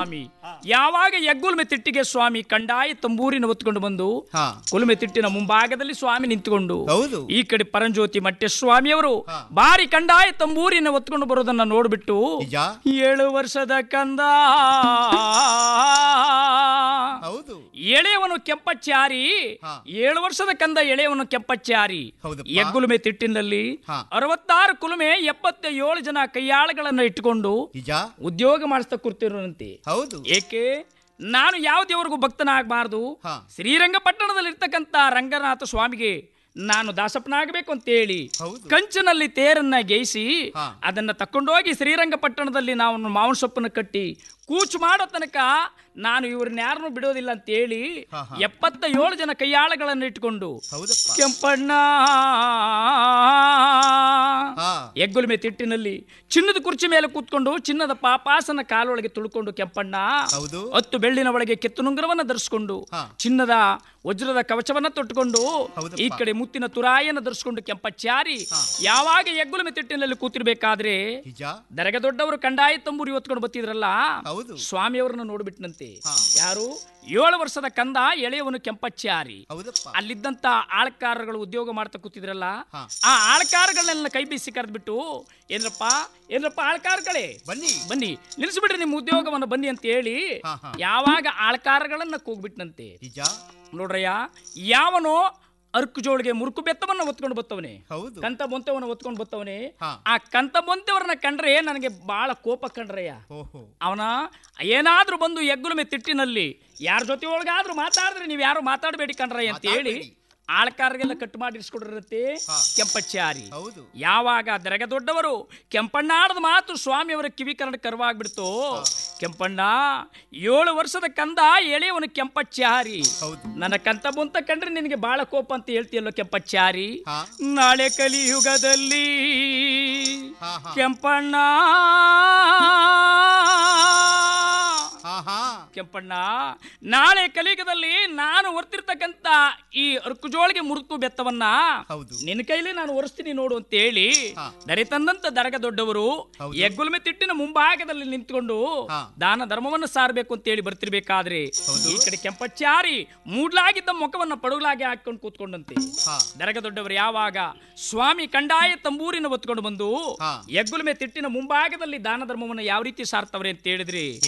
ಸ್ವಾಮಿ ಯಾವಾಗ ಯಗ್ಗುಲ್ಮೆ ತಿಟ್ಟಿಗೆ ಸ್ವಾಮಿ ಕಂಡಾಯ ತಂಬೂರಿನ ಹೊತ್ಕೊಂಡು ಬಂದು ಹಾ ಕುಲುಮೆ ತಿಟ್ಟಿನ ಮುಂಭಾಗದಲ್ಲಿ ಸ್ವಾಮಿ ನಿಂತುಕೊಂಡು ಹೌದು ಈ ಕಡೆ ಪರಂಜ್ಯೋತಿ ಮಟ್ಟೆ ಸ್ವಾಮಿಯವರು ಬಾರಿ ಕಂಡಾಯ ತಂಬೂರಿನ ಹೊತ್ಕೊಂಡು ಬರೋದನ್ನ ನೋಡ್ಬಿಟ್ಟು ನಿಜ ಏಳು ವರ್ಷದ ಕಂದ ಹೌದು ಎಳೆಯವನು ಕೆಂಪಚ್ಚಾರಿ ಹಾ. ಏಳು ವರ್ಷದ ಕಂದ ಎಳೆಯವನು ಕೆಂಪಚ್ಚಾರಿ ಹೌದಪ್ಪ. ಎಗ್ಗುಲುಮೆ ತಿಟ್ಟಿನಲ್ಲಿ ಹಾ. ಅರವತ್ತಾರು ಕುಲುಮೆ ಎಪ್ಪತ್ತ ಏಳು ಜನ ಕೈಯಾಳುಗಳನ್ನ ಇಟ್ಟುಕೊಂಡು ನಿಜ ಉದ್ಯೋಗ ಮಾಡಿಸ್ತಾ ಕೂರ್ತಿರೋನಂತೆ ಹೌದು ಏಕೆ ನಾನು ಯಾವ ದೇವರಿಗೂ ಭಕ್ತನಾಗಬಾರದು ಹಾ. ಶ್ರೀರಂಗಪಟ್ಟಣದಲ್ಲಿ ಇರ್ತಕ್ಕಂಥ ರಂಗನಾಥ ಸ್ವಾಮಿಗೆ ನಾನು ದಾಸಪ್ಪನಾಗಬೇಕು ಅಂತೇಳಿ ಹೌದು. ಕಂಚಿನಲ್ಲಿ ತೇರನ್ನ ಗೇಯಿಸಿ ಹಾ. ಅದನ್ನ ತಕೊಂಡೋಗಿ ಶ್ರೀರಂಗಪಟ್ಟಣದಲ್ಲಿ ನಾವು ಮಾವಿನ ಸೊಪ್ಪನ್ನು ಕಟ್ಟಿ ಕೂಚು ಮಾಡೋ ತನಕ ನಾನು ಇವ್ರನ್ನ ಯಾರನ್ನೂ ಬಿಡೋದಿಲ್ಲ ಅಂತೇಳಿ ಹಾ, ಹಾ. ಎಪ್ಪತ್ತ ಏಳು ಜನ ಕೈಯಾಳಗಳನ್ನು ಇಟ್ಕೊಂಡು ಹೌದಪ್ಪ ಕೆಂಪಣ್ಣ ಹಾ ಎಗ್ಗುಲ್ಮೆ ತಿಟ್ಟಿನಲ್ಲಿ ಚಿನ್ನದ ಕುರ್ಚಿ ಮೇಲೆ ಕೂತ್ಕೊಂಡು ಚಿನ್ನದ ಪಾಪಾಸನ ಕಾಲೊಳಗೆ ತುಳ್ಕೊಂಡು ಕೆಂಪಣ್ಣ ಹೌದು ಹತ್ತು ಬೆಳ್ಳಿನ ಒಳಗೆ ಕೆತ್ತುನುಂಗರವನ್ನ ಧರಿಸ್ಕೊಂಡು ಹಾ. ಚಿನ್ನದ ವಜ್ರದ ಕವಚವನ್ನ ತೊಟ್ಟುಕೊಂಡು ಹೌದಪ್ಪ. ಈ ಕಡೆ ಮುತ್ತಿನ ತುರಾಯನ ಧರಿಸ್ಕೊಂಡು ಕೆಂಪಚ್ಚಾರಿ ಯಾವಾಗ ಎಗ್ಗುಲಮೆ ತಿಟ್ಟಿನಲ್ಲಿ ಕೂತಿರ್ಬೇಕಾದ್ರೆ ನಿಜ ದರಗ ದೊಡ್ಡವರು ಕಂಡಾಯ ತಂಬೂರಿ ಹೊತ್ಕೊಂಡು ಬತ್ತಿದ್ರಲ್ಲ ಹೌದು ಸ್ವಾಮಿಯವರನ್ನ ನೋಡ್ಬಿಟ್ನಂತೆ ಹಾ. ಯಾರು ಏಳು ವರ್ಷದ ಕಂದ ಎಳೆಯವನು ಕೆಂಪಚ್ಚಾರಿ ಹೌದಪ್ಪ ಅಲ್ಲಿದ್ದಂತ ಆಳ್ಕಾರಗಳು ಉದ್ಯೋಗ ಮಾಡ್ತಾ ಕೂತಿದ್ರಲ್ಲ ಹಾ. ಆ ಆಳ್ಕಾರಗಳನ್ನೆಲ್ಲ ಕೈ ಬೀಸಿ ಕರೆದ್ಬಿಟ್ಟು ಏನ್ರಪ್ಪ ಏನ್ರಪ್ಪ ಆಳ್ಕಾರಗಳೇ ಬನ್ನಿ ಬನ್ನಿ ನಿಲ್ಲಿಸ್ಬಿಡ್ರಿ ನಿಮ್ಮ ಉದ್ಯೋಗವನ್ನು ಬನ್ನಿ ಅಂತ ಹೇಳಿ ಹಾ, ಹಾ. ಯಾವಾಗ ಆಳ್ಕಾರಗಳನ್ನ ಕೂಗ್ಬಿಟ್ನಂತೆ ನಿಜ ನೋಡ್ರಯ್ಯ ಯಾವನೋ ಅರ್ಕು ಜೋಳಿಗೆ ಮುರುಕು ಬೆತ್ತವನ್ನ ಒತ್ಕೊಂಡು ಬತ್ತವನೆ ಹೌದು ಕಂತ ಬೊಂತೆವನ್ನ ಒತ್ಕೊಂಡು ಬತ್ತವನೆ ಹಾ. ಆ ಕಂತ ಬೊಂತೆವರನ್ನ ಕಂಡ್ರೆ ನನಗೆ ಬಹಳ ಕೋಪ ಕಂಡ್ರಯ್ಯ ಓಹೋ ಅವನ ಏನಾದ್ರೂ ಬಂದು ಎಗ್ಗುಲಮೆ ತಿಟ್ಟಿನಲ್ಲಿ ಯಾರ ಜೊತೆ ಒಳಗಾದ್ರೂ ಮಾತಾಡಿದ್ರೆ ನೀವು ಯಾರು ಮಾತಾಡಬೇಡಿ ಕಣ್ರಯ್ಯ ಅಂತ ಹೇಳಿ ಮಾತಾಡ್ಬೇಡಿ. ಆಳ್ಕಾರಗೆಲ್ಲ ಕಟ್ಟು ಮಾಡಿ ಇರಿಸ್ಕೊಡಿರತ್ತೆ ಹಾ. ಕೆಂಪಚ್ಚಾರಿ ಹೌದು ಯಾವಾಗ ದರಗ ದೊಡ್ಡವರು ಕೆಂಪಣ್ಣಾಡದ ಮಾತು ಸ್ವಾಮಿಯವರ ಕಿವಿ ಕನ್ನಡ ಕರುವಾಗ್ಬಿಡ್ತು ಕೆಂಪಣ್ಣ ಏಳು ವರ್ಷದ ಕಂದ ಎಳೆಯವನು ಕೆಂಪಚ್ಚಾರಿ ಹೌದು ನನ್ನ ಕಂತ ಬಂತ ಕಂಡ್ರೆ ನಿನಗೆ ಬಾಳ ಕೋಪ ಅಂತ ಹೇಳ್ತೀಯಲ್ಲೋ ಕೆಂಪಚ್ಚಾರಿ ಹಾ ನಾಳೆ ಕಲಿಯುಗದಲ್ಲಿ ಹಾ ಹಾ ಕೆಂಪಣ್ಣ ಹಾ ಹಾ ಕೆಂಪಣ್ಣ ನಾಳೆ ಕಲಿಯುಗದಲ್ಲಿ ನಾನು ಹೊರ್ತಿರ್ತಕ್ಕಂತ ಈ ಅರ್ಕುಜೋಳಿಗೆ ಮುರುಕು ಬೆತ್ತವನ್ನ ಹೌದು ನಿನ್ನ ಕೈಲಿ ನಾನು ಒರೆಸ್ತೀನಿ ನೋಡು ಅಂತ ಹೇಳಿ ಹಾ. ದರೆ ತಂದಂತ ದರಗ ದೊಡ್ಡವರು ಹೌದು. ಎಗ್ಗುಲ್ಮೆ ತಿಟ್ಟಿನ ಮುಂಭಾಗದಲ್ಲಿ ನಿಂತ್ಕೊಂಡು ಹಾ. ದಾನ ಧರ್ಮವನ್ನು ಸಾರಬೇಕು ಅಂತ ಹೇಳಿ ಬರ್ತಿರ್ಬೇಕಾದ್ರೆ ಹೌದು. ಈ ಕಡೆ ಕೆಂಪಚ್ಚಾರಿ ಮೂಡ್ಲಾಗಿದ್ದ ಮುಖವನ್ನ ಪಡುಗ್ಲಾಗಿ ಹಾಕೊಂಡು ಕೂತ್ಕೊಂಡಂತೆ ಹಾ ದರಗ ದೊಡ್ಡವರು ಯಾವಾಗ ಸ್ವಾಮಿ ಕಂಡಾಯ ತಂಬೂರಿನ ಹೊತ್ಕೊಂಡು ಬಂದು ಹಾ. ಎಗ್ಗುಲ್ಮೆ ತಿಟ್ಟಿನ ಮುಂಭಾಗದಲ್ಲಿ ದಾನ ಧರ್ಮವನ್ನು ಯಾವ ರೀತಿ ಸಾರ್ತವ್ರೆ ಅಂತ ಹೇಳಿದ್ರಿ